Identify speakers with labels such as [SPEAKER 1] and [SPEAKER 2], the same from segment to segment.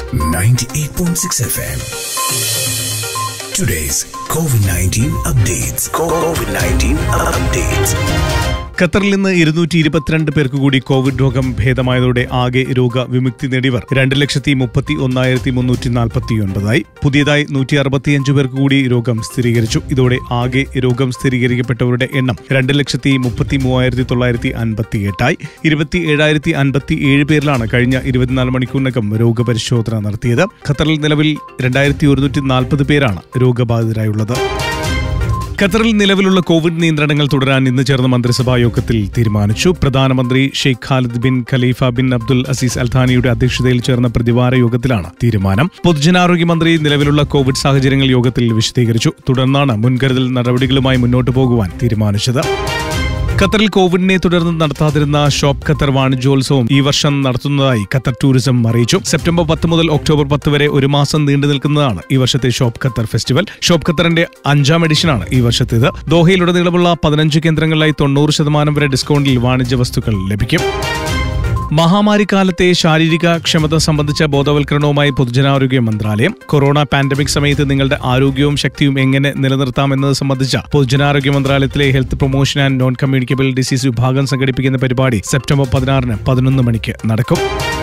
[SPEAKER 1] 98.6 FM. Today's COVID 19 updates. COVID 19 updates.
[SPEAKER 2] ഖത്തറിൽ നിന്ന് ഇരുന്നൂറ്റി ഇരുപത്തിരണ്ട് പേർക്ക് കൂടി കോവിഡ് രോഗം ഭേദമായതോടെ ആകെ രോഗവിമുക്തി നേടിയവർ രണ്ട് ലക്ഷത്തി മുപ്പത്തി ഒന്നായിരത്തി മുന്നൂറ്റി നാൽപ്പത്തി ഒൻപതായി പുതിയതായി നൂറ്റി അറുപത്തിയഞ്ച് പേർക്ക് കൂടി രോഗം സ്ഥിരീകരിച്ചു ഇതോടെ ആകെ രോഗം സ്ഥിരീകരിക്കപ്പെട്ടവരുടെ എണ്ണം രണ്ട് ലക്ഷത്തി മുപ്പത്തി മൂവായിരത്തി തൊള്ളായിരത്തി അൻപത്തി എട്ടായി ഇരുപത്തി ഏഴായിരത്തി അൻപത്തി ഏഴ് പേരിലാണ് കഴിഞ്ഞ ഇരുപത്തിനാല് മണിക്കൂറിനകം രോഗപരിശോധന നടത്തിയത് ഖത്തറിൽ നിലവിൽ രണ്ടായിരത്തി ഒരുന്നൂറ്റി നാൽപ്പത് പേരാണ് രോഗബാധിതരായുള്ളത് ഖത്തറിൽ നിലവിലുള്ള കോവിഡ് നിയന്ത്രണങ്ങൾ തുടരാൻ ഇന്ന് ചേർന്ന മന്ത്രിസഭാ യോഗത്തിൽ തീരുമാനിച്ചു പ്രധാനമന്ത്രി Sheikh Khalid bin Khalifa bin Abdul Aziz അൽഥാനിയുടെ അധ്യക്ഷതയിൽ ചേർന്ന പ്രതിവാര യോഗത്തിലാണ് തീരുമാനം പൊതുജനാരോഗ്യ മന്ത്രി നിലവിലുള്ള കോവിഡ് സാഹചര്യങ്ങൾ യോഗത്തിൽ വിശദീകരിച്ചു തുടർന്നാണ് മുൻകരുതൽ നടപടികളുമായി മുന്നോട്ടു പോകുവാൻ തീരുമാനിച്ചത് ഖത്തറിൽ കോവിഡിനെ തുടർന്ന് നടത്താതിരുന്ന ഷോപ്പ് ഖത്തർ വാണിജ്യോത്സവം ഈ വർഷം നടത്തുന്നതായി ഖത്തർ ടൂറിസം അറിയിച്ചു സെപ്റ്റംബർ പത്ത് മുതൽ ഒക്ടോബർ പത്ത് വരെ ഒരു മാസം നീണ്ടു നിൽക്കുന്നതാണ് ഈ വർഷത്തെ ഷോപ്പ് ഖത്തർ ഫെസ്റ്റിവൽ ഷോപ്പ് ഖത്തറിന്റെ അഞ്ചാം എഡിഷനാണ് ഈ വർഷത്തേത് ദോഹയിലുടനീളമുള്ള പതിനഞ്ച് കേന്ദ്രങ്ങളിലായി തൊണ്ണൂറ് ശതമാനം വരെ ഡിസ്കൗണ്ടിൽ വാണിജ്യ വസ്തുക്കൾ ലഭിക്കും മഹാമാരി കാലത്തെ ശാരീരിക ക്ഷമത സംബന്ധിച്ച ബോധവൽക്കരണവുമായി പൊതുജനാരോഗ്യ മന്ത്രാലയം കൊറോണ പാൻഡമിക് സമയത്ത് നിങ്ങളുടെ ആരോഗ്യവും ശക്തിയും എങ്ങനെ നിലനിർത്താം എന്നത് സംബന്ധിച്ച പൊതുജനാരോഗ്യ മന്ത്രാലയത്തിലെ health promotion and non communicable disease വിഭാഗം സംഘടിപ്പിക്കുന്ന പരിപാടി സെപ്റ്റംബർ പതിനാറിന് പതിനൊന്ന് മണിക്ക് നടക്കും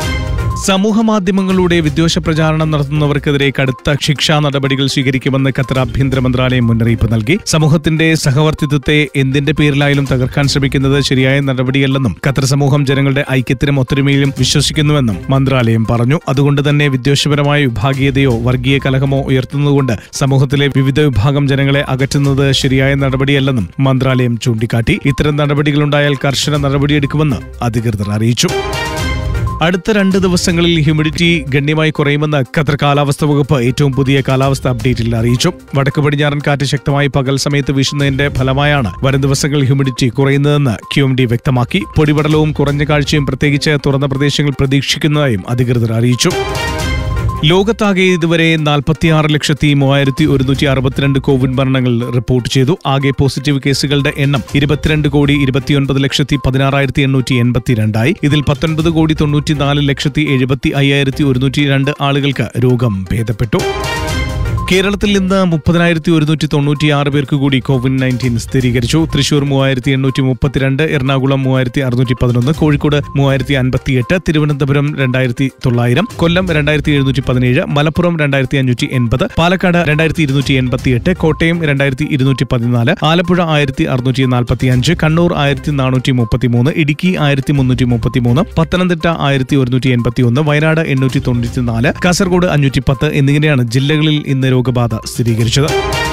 [SPEAKER 2] സമൂഹ മാധ്യമങ്ങളിലൂടെ വിദ്വേഷ പ്രചാരണം നടത്തുന്നവർക്കെതിരെ കടുത്ത ശിക്ഷാ നടപടികൾ സ്വീകരിക്കുമെന്ന് ഖത്തർ ആഭ്യന്തര മന്ത്രാലയം മുന്നറിയിപ്പ് നൽകി സമൂഹത്തിന്റെ സഹവർത്തിത്വത്തെ എന്തിന്റെ പേരിലായാലും തകർക്കാൻ ശ്രമിക്കുന്നത് ശരിയായ നടപടിയല്ലെന്നും ഖത്തർ സമൂഹം ജനങ്ങളുടെ ഐക്യത്തിനും ഒത്തൊരുമയിലും വിശ്വസിക്കുന്നുവെന്നും മന്ത്രാലയം പറഞ്ഞു അതുകൊണ്ട് തന്നെ വിദ്വേഷപരമായ വിഭാഗീയതയോ വർഗീയ കലഹമോ ഉയർത്തുന്നതുകൊണ്ട് സമൂഹത്തിലെ വിവിധ വിഭാഗം ജനങ്ങളെ അകറ്റുന്നത് ശരിയായ നടപടിയല്ലെന്നും മന്ത്രാലയം ചൂണ്ടിക്കാട്ടി ഇത്തരം നടപടികളുണ്ടായാൽ കർശന നടപടിയെടുക്കുമെന്ന് അധികൃതർ അറിയിച്ചു അടുത്ത രണ്ട് ദിവസങ്ങളിൽ ഹ്യൂമിഡിറ്റി ഗണ്യമായി കുറയുമെന്ന് ഖത്തർ കാലാവസ്ഥ വകുപ്പ് ഏറ്റവും പുതിയ കാലാവസ്ഥ അപ്ഡേറ്റിൽ അറിയിച്ചു വടക്ക് പടിഞ്ഞാറൻ കാറ്റ് ശക്തമായി പകൽ സമയത്ത് വീശുന്നതിന്റെ ഫലമായാണ് വരും ദിവസങ്ങളിൽ ഹ്യൂമിഡിറ്റി കുറയുന്നതെന്ന് ക്യു എം ഡി വ്യക്തമാക്കി പൊടിപടലവും കുറഞ്ഞ കാഴ്ചയും പ്രത്യേകിച്ച് തുറന്ന പ്രദേശങ്ങൾ പ്രതീക്ഷിക്കുന്നതായും അധികൃതർ അറിയിച്ചു ലോകത്താകെ ഇതുവരെ നാൽപ്പത്തിയാറ് ലക്ഷത്തി മൂവായിരത്തി ഒരുന്നൂറ്റി അറുപത്തിരണ്ട് കോവിഡ് മരണങ്ങൾ റിപ്പോർട്ട് ചെയ്തു ആകെ പോസിറ്റീവ് കേസുകളുടെ എണ്ണം ഇരുപത്തിരണ്ട് കോടി ഇരുപത്തിയൊൻപത് ലക്ഷത്തി പതിനാറായിരത്തി എണ്ണൂറ്റി എൺപത്തിരണ്ടായി ഇതിൽ പത്തൊൻപത് കോടി തൊണ്ണൂറ്റിനാല് ലക്ഷത്തി എഴുപത്തി അയ്യായിരത്തി ഒരുന്നൂറ്റി രണ്ട് ആളുകൾക്ക് രോഗം ഭേദപ്പെട്ടു കേരളത്തിൽ ഇന്ന് മുപ്പതിനായിരത്തി ഒരുന്നൂറ്റി തൊണ്ണൂറ്റിയാറ് പേർക്ക് കൂടി കോവിഡ് നയൻറ്റീൻ സ്ഥിരീകരിച്ചു തൃശൂർ മൂവായിരത്തി എണ്ണൂറ്റി മുപ്പത്തിരണ്ട് എറണാകുളം മൂവായിരത്തി അറുന്നൂറ്റി പതിനൊന്ന് കോഴിക്കോട് മൂവായിരത്തി അൻപത്തിയെട്ട് തിരുവനന്തപുരം രണ്ടായിരത്തി തൊള്ളായിരം കൊല്ലം രണ്ടായിരത്തി എഴുന്നൂറ്റി പതിനേഴ് മലപ്പുറം രണ്ടായിരത്തി അഞ്ഞൂറ്റി എൺപത് പാലക്കാട് രണ്ടായിരത്തി ഇരുന്നൂറ്റി എൺപത്തിയെട്ട് കോട്ടയം രണ്ടായിരത്തി ഇരുന്നൂറ്റി പതിനാല് ആലപ്പുഴ ആയിരത്തി അറുന്നൂറ്റി നാൽപ്പത്തി അഞ്ച് കണ്ണൂർ ആയിരത്തി നാനൂറ്റി മുപ്പത്തി മൂന്ന് ഇടുക്കി ആയിരത്തി മുന്നൂറ്റി മുപ്പത്തി മൂന്ന് പത്തനംതിട്ട ആയിരത്തി ഒരുന്നൂറ്റി എൺപത്തി ഒന്ന് വയനാട് എണ്ണൂറ്റി തൊണ്ണൂറ്റി നാല് കാസർഗോഡ് അഞ്ഞൂറ്റി പത്ത് എന്നിങ്ങനെയാണ് ജില്ലകളിൽ ഇന്ന് രോഗബാധ സ്ഥിരീകരിച്ചത്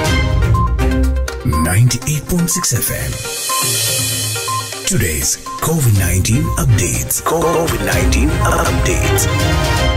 [SPEAKER 1] 98.6 FM. Today's COVID 19 updates. COVID 19 updates.